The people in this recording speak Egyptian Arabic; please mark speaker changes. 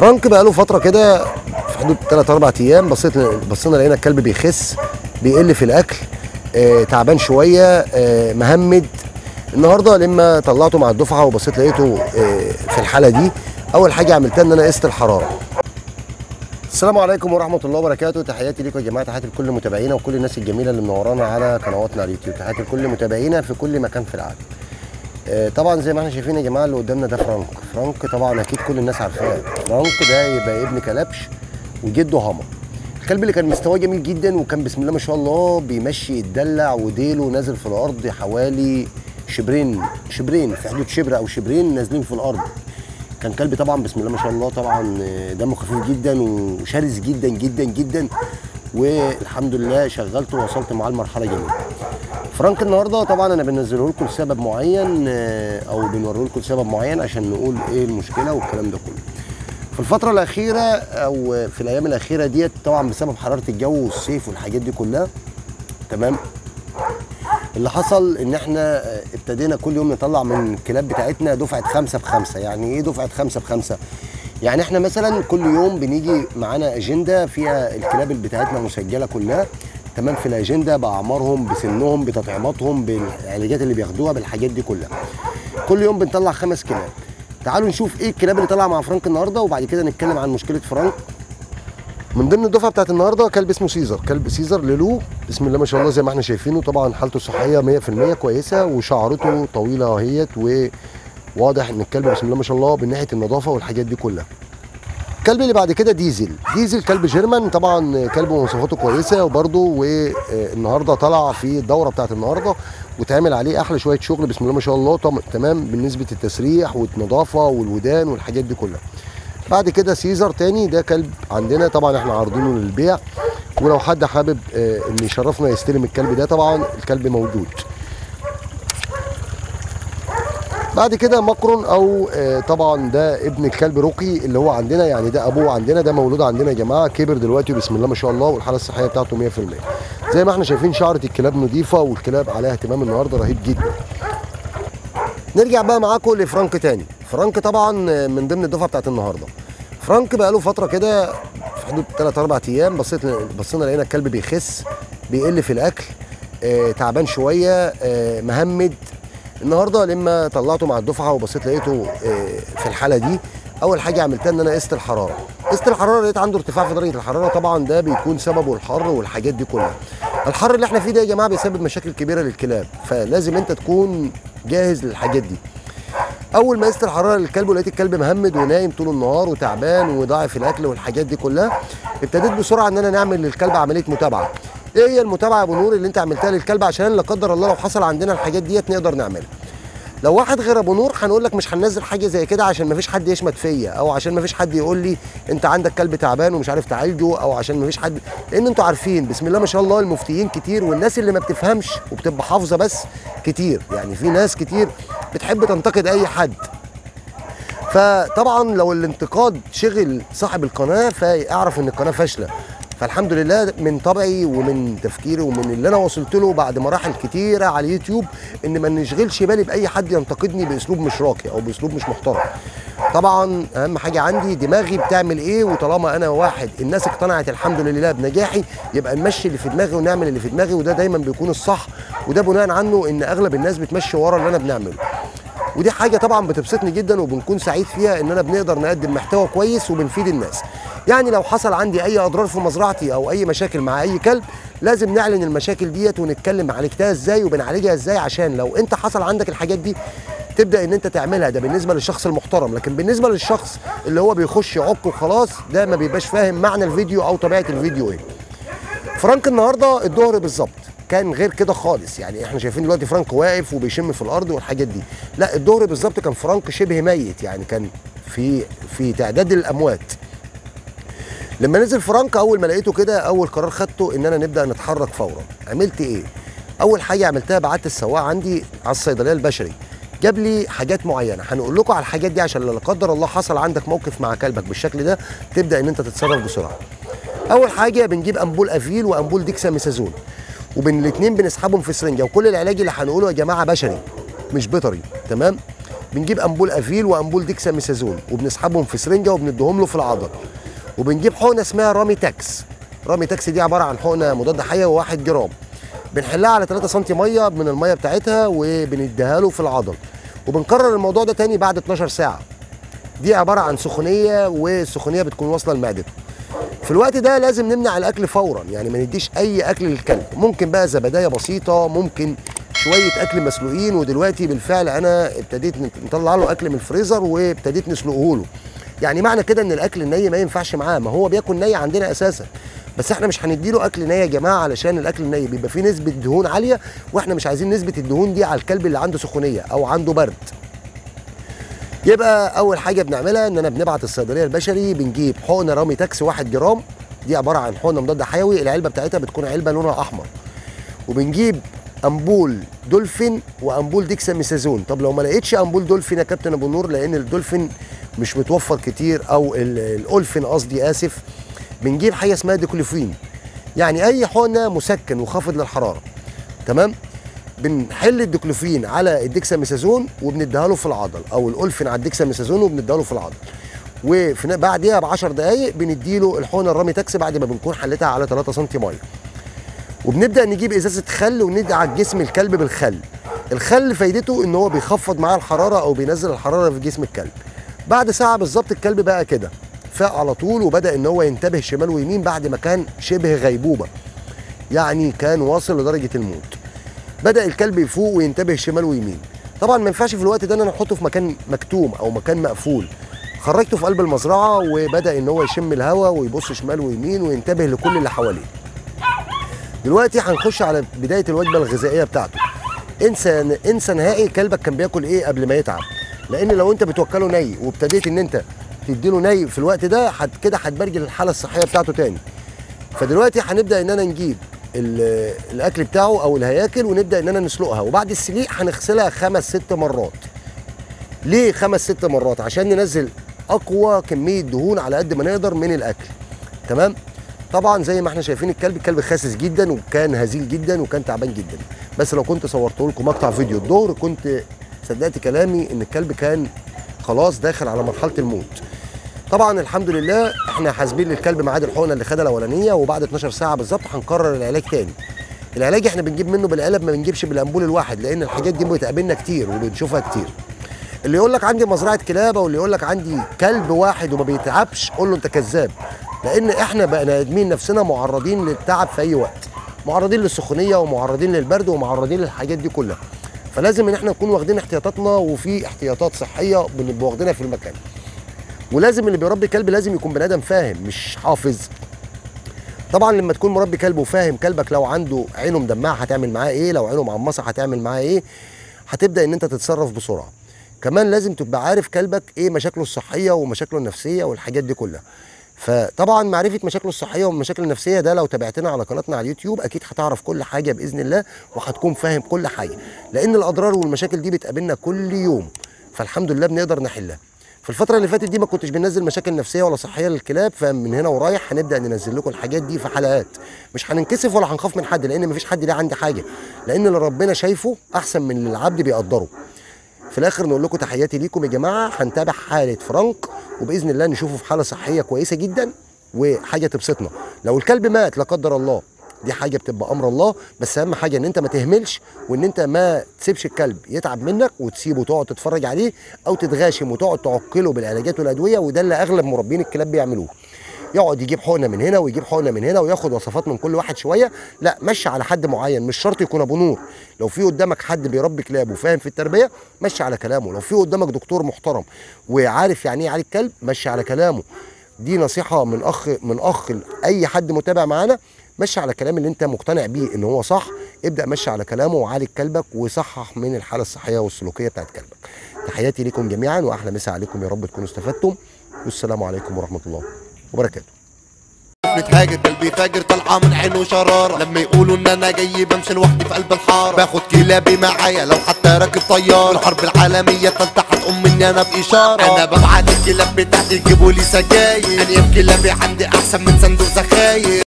Speaker 1: فرانك بقى له فتره كده في حدود 3 4 ايام بصيت بصينا لقينا الكلب بيخس بيقل في الاكل آه تعبان شويه آه مهمد النهارده لما طلعته مع الدفعه وبصيت لقيته آه في الحاله دي اول حاجه عملتها ان انا قست الحراره السلام عليكم ورحمة الله وبركاته تحياتي لكم يا جماعة تحياتي لكل متابعينا وكل الناس الجميلة اللي منورانا على قنواتنا على اليوتيوب تحياتي لكل متابعينا في كل مكان في العالم آه، طبعا زي ما احنا شايفين يا جماعة اللي قدامنا ده فرانك فرانك طبعا أكيد كل الناس عارفاه فرانك ده يبقى ابن كلبش وجده هما الكلب اللي كان مستواه جميل جدا وكان بسم الله ما شاء الله بيمشي يتدلع وديله نازل في الأرض حوالي شبرين شبرين في حدود شبر أو شبرين نازلين في الأرض كان كلبي طبعا بسم الله ما شاء الله طبعا دمه خفيف جدا وشرس جدا جدا جدا والحمد لله شغلته ووصلت معاه لمرحله جميله. فرانك النهارده طبعا انا بنزله لكم لسبب معين آه، او بنوريه لكم لسبب معين عشان نقول ايه المشكله والكلام ده كله. في الفترة الأخيرة أو في الأيام الأخيرة ديت طبعا بسبب حرارة الجو والصيف والحاجات دي كلها تمام اللي حصل ان احنا ابتدينا كل يوم نطلع من الكلاب بتاعتنا دفعه خمسه بخمسه يعني ايه دفعه خمسه بخمسه يعني احنا مثلا كل يوم بنيجي معانا اجنده فيها الكلاب اللي بتاعتنا مسجله كلها تمام في الاجنده باعمارهم بسنهم بتطعيماتهم بالعلاجات اللي بياخدوها بالحاجات دي كلها كل يوم بنطلع خمس كلاب تعالوا نشوف ايه الكلاب اللي طالعه مع فرانك النهارده وبعد كده نتكلم عن مشكله فرانك من ضمن الدفعه بتاعت النهارده كلب اسمه سيزر كلب سيزر لولو بسم الله ما شاء الله زي ما احنا شايفينه طبعا حالته الصحيه 100% كويسه وشعرته طويله اهيت وواضح ان الكلب بسم الله ما شاء الله من ناحيه النظافه والحاجات دي كلها الكلب اللي بعد كده ديزل ديزل كلب جيرمان طبعا كلب مواصفاته كويسه وبرده والنهارده طلع في الدوره بتاعت النهارده وتعمل عليه احلى شويه شغل بسم الله ما شاء الله طم- تمام بالنسبه التسريح والنظافه والودان والحاجات دي كلها بعد كده سيزر تاني ده كلب عندنا طبعا احنا عارضينه للبيع ولو حد حابب آه، ان يشرفنا يستلم الكلب ده طبعا الكلب موجود بعد كده مقرن او آه، طبعا ده ابن الكلب روكي اللي هو عندنا يعني ده ابوه عندنا ده مولود عندنا يا جماعه كبر دلوقتي بسم الله ما شاء الله والحاله الصحيه بتاعته 100% زي ما احنا شايفين شعره الكلاب نظيفه والكلاب عليها اهتمام النهارده رهيب جدا نرجع بقى معاكم لفرانك تاني فرانك طبعا من ضمن الدفعه بتاعت النهارده فرانك بقى له فتره كده في حدود 3 4 ايام بصيت بصينا لقينا الكلب بيخس بيقل في الاكل آه تعبان شويه آه مهمد النهارده لما طلعته مع الدفعه وبصيت لقيته آه في الحاله دي اول حاجه عملتها ان انا قست الحراره قست الحراره لقيت عنده ارتفاع في درجه الحراره طبعا ده بيكون سببه الحر والحاجات دي كلها الحر اللي احنا فيه ده يا جماعه بيسبب مشاكل كبيره للكلاب فلازم انت تكون جاهز للحاجات دي اول ما قست الحراره للكلب ولقيت الكلب مهمد ونايم طول النهار وتعبان وضاعف الاكل والحاجات دي كلها ابتديت بسرعه ان انا نعمل للكلب عمليه متابعه ايه هي المتابعه يا ابو نور اللي انت عملتها للكلب عشان لا قدر الله لو حصل عندنا الحاجات ديت نقدر نعملها لو واحد غير ابو نور هنقول لك مش هننزل حاجه زي كده عشان مفيش حد يشمت فيا او عشان مفيش حد يقول لي انت عندك كلب تعبان ومش عارف تعالجه او عشان مفيش حد لان انتوا عارفين بسم الله ما شاء الله المفتيين كتير والناس اللي ما بتفهمش وبتبقى حافظه بس كتير يعني في ناس كتير بتحب تنتقد اي حد فطبعا لو الانتقاد شغل صاحب القناه فاعرف ان القناه فاشله فالحمد لله من طبعي ومن تفكيري ومن اللي انا وصلت له بعد مراحل كتيره على اليوتيوب ان ما نشغلش بالي باي حد ينتقدني باسلوب مش راقي او باسلوب مش محترم طبعا اهم حاجه عندي دماغي بتعمل ايه وطالما انا واحد الناس اقتنعت الحمد لله بنجاحي يبقى نمشي اللي في دماغي ونعمل اللي في دماغي وده دايما بيكون الصح وده بناء عنه ان اغلب الناس بتمشي ورا اللي انا بنعمله ودي حاجه طبعا بتبسطني جدا وبنكون سعيد فيها ان انا بنقدر نقدم محتوى كويس وبنفيد الناس يعني لو حصل عندي اي اضرار في مزرعتي او اي مشاكل مع اي كلب لازم نعلن المشاكل ديت ونتكلم عالجتها ازاي وبنعالجها ازاي عشان لو انت حصل عندك الحاجات دي تبدا ان انت تعملها ده بالنسبه للشخص المحترم لكن بالنسبه للشخص اللي هو بيخش يعك وخلاص ده ما بيبقاش فاهم معنى الفيديو او طبيعه الفيديو ايه فرانك النهارده الظهر بالظبط كان غير كده خالص يعني احنا شايفين دلوقتي فرانك واقف وبيشم في الارض والحاجات دي لا الظهر بالظبط كان فرانك شبه ميت يعني كان في في تعداد الاموات لما نزل فرانك اول ما لقيته كده اول قرار خدته ان انا نبدا نتحرك فورا عملت ايه اول حاجه عملتها بعت السواق عندي على الصيدليه البشري جاب لي حاجات معينه هنقول لكم على الحاجات دي عشان لو لا قدر الله حصل عندك موقف مع كلبك بالشكل ده تبدا ان انت تتصرف بسرعه اول حاجه بنجيب امبول افيل وامبول ديكساميثازون وبين الاثنين بنسحبهم في سرنجه وكل العلاج اللي هنقوله يا جماعه بشري مش بيطري تمام بنجيب امبول افيل وامبول ديكساميثازون وبنسحبهم في سرنجه وبنديهم له في العضل وبنجيب حقنه اسمها رامي تاكس رامي تاكس دي عباره عن حقنه مضاد حيوي 1 جرام بنحلها على 3 سم ميه من الميه بتاعتها وبنديها له في العضل وبنكرر الموضوع ده تاني بعد 12 ساعه دي عباره عن سخونيه والسخونيه بتكون واصله لمعدته في الوقت ده لازم نمنع الاكل فورا يعني ما نديش اي اكل للكلب ممكن بقى زبدايه بسيطه ممكن شويه اكل مسلوقين ودلوقتي بالفعل انا ابتديت نطلع له اكل من الفريزر وابتديت نسلقه له يعني معنى كده ان الاكل الني ما ينفعش معاه ما هو بياكل ني عندنا اساسا بس احنا مش هنديله اكل ني يا جماعه علشان الاكل الني بيبقى فيه نسبه دهون عاليه واحنا مش عايزين نسبه الدهون دي على الكلب اللي عنده سخونيه او عنده برد يبقى اول حاجه بنعملها اننا بنبعت الصيدليه البشري بنجيب حقنه رامي تاكس 1 جرام دي عباره عن حقنه مضاد حيوي العلبه بتاعتها بتكون علبه لونها احمر وبنجيب امبول دولفين وامبول ديكساميثازون طب لو ما لقيتش امبول دولفين يا كابتن ابو نور لان الدولفين مش متوفر كتير او ال- الاولفين قصدي اسف بنجيب حاجه اسمها ديكلوفين يعني اي حقنه مسكن وخافض للحراره تمام بنحل الديكلوفين على الديكساميثازون وبنديها له في العضل او الاولفين على الديكساميثازون وبنديها له في العضل وفي بعديها ب 10 دقائق بنديله الحقنه الرامي تاكس بعد ما بنكون حلتها على 3 سم ميه وبنبدا نجيب ازازه خل وندعك جسم الكلب بالخل الخل فايدته ان هو بيخفض معاه الحراره او بينزل الحراره في جسم الكلب بعد ساعه بالظبط الكلب بقى كده فاق على طول وبدا ان هو ينتبه شمال ويمين بعد ما كان شبه غيبوبه يعني كان واصل لدرجه الموت بدا الكلب يفوق وينتبه شمال ويمين طبعا ما ينفعش في الوقت ده ان انا احطه في مكان مكتوم او مكان مقفول خرجته في قلب المزرعه وبدا ان هو يشم الهواء ويبص شمال ويمين وينتبه لكل اللي حواليه دلوقتي هنخش على بدايه الوجبه الغذائيه بتاعته انسى انسى نهائي كلبك كان بياكل ايه قبل ما يتعب لان لو انت بتوكله ني وابتديت ان انت تديله ني في الوقت ده حت كده هتبرجل الحاله الصحيه بتاعته تاني فدلوقتي هنبدا ان انا نجيب ال- الاكل بتاعه او الهياكل ونبدا ان انا نسلقها وبعد السليق هنغسلها خمس ست مرات ليه خمس ست مرات عشان ننزل اقوى كميه دهون على قد ما نقدر من الاكل تمام طبعا زي ما احنا شايفين الكلب الكلب خاسس جدا وكان هزيل جدا وكان تعبان جدا بس لو كنت صورت لكم مقطع فيديو الظهر كنت صدقت كلامي ان الكلب كان خلاص داخل على مرحله الموت طبعا الحمد لله احنا حاسبين للكلب ميعاد الحقنه اللي خدها الاولانيه وبعد 12 ساعه بالظبط هنكرر العلاج تاني العلاج احنا بنجيب منه بالقلب ما بنجيبش بالامبول الواحد لان الحاجات دي بتقابلنا كتير وبنشوفها كتير اللي يقول لك عندي مزرعه كلاب او اللي يقول لك عندي كلب واحد وما بيتعبش قول له انت كذاب لان احنا بني ادمين نفسنا معرضين للتعب في اي وقت معرضين للسخونيه ومعرضين للبرد ومعرضين للحاجات دي كلها فلازم ان احنا نكون واخدين احتياطاتنا وفي احتياطات صحيه بنبقى واخدينها في المكان ولازم اللي بيربي كلب لازم يكون بني ادم فاهم مش حافظ طبعا لما تكون مربي كلب وفاهم كلبك لو عنده عينه مدمعه هتعمل معاه ايه لو عينه معمصه هتعمل معاه ايه هتبدا ان انت تتصرف بسرعه كمان لازم تبقى عارف كلبك ايه مشاكله الصحيه ومشاكله النفسيه والحاجات دي كلها فطبعا معرفه مشاكله الصحيه والمشاكل النفسيه ده لو تابعتنا على قناتنا على اليوتيوب اكيد هتعرف كل حاجه باذن الله وهتكون فاهم كل حاجه لان الاضرار والمشاكل دي بتقابلنا كل يوم فالحمد لله بنقدر نحلها في الفتره اللي فاتت دي ما كنتش بننزل مشاكل نفسيه ولا صحيه للكلاب فمن هنا ورايح هنبدا ننزل لكم الحاجات دي في حلقات مش هننكسف ولا هنخاف من حد لان مفيش حد ليه عندي حاجه لان اللي ربنا شايفه احسن من اللي العبد بيقدره في الاخر نقول لكم تحياتي ليكم يا جماعه هنتابع حاله فرانك وباذن الله نشوفه في حاله صحيه كويسه جدا وحاجه تبسطنا لو الكلب مات لا قدر الله دي حاجه بتبقى امر الله بس اهم حاجه ان انت ما تهملش وان انت ما تسيبش الكلب يتعب منك وتسيبه تقعد تتفرج عليه او تتغاشم وتقعد تعقله بالعلاجات والادويه وده اللي اغلب مربين الكلاب بيعملوه يقعد يجيب حقنه من هنا ويجيب حقنه من هنا وياخد وصفات من كل واحد شويه لا مشي على حد معين مش شرط يكون ابو نور لو في قدامك حد بيربي كلاب وفاهم في التربيه مشي على كلامه لو في قدامك دكتور محترم وعارف يعني ايه يعالج كلب مشي على كلامه دي نصيحه من اخ من اخ لاي حد متابع معانا مشي على الكلام اللي انت مقتنع بيه ان هو صح ابدا مشي على كلامه وعالج كلبك وصحح من الحاله الصحيه والسلوكيه بتاعت كلبك تحياتي لكم جميعا واحلى مسا عليكم يا رب تكونوا استفدتم والسلام عليكم ورحمه الله وبركاته
Speaker 2: متهاجر قلبي فاجر طالعه من عينه شراره لما يقولوا ان انا جاي بمشي لوحدي في قلب الحاره باخد كلابي معايا لو حتى راكب طياره الحرب العالميه التالتة هتقوم مني انا باشاره انا ببعت الكلاب بتاعتي يجيبوا لي سجاير انا كلابي عندي احسن من صندوق زخاير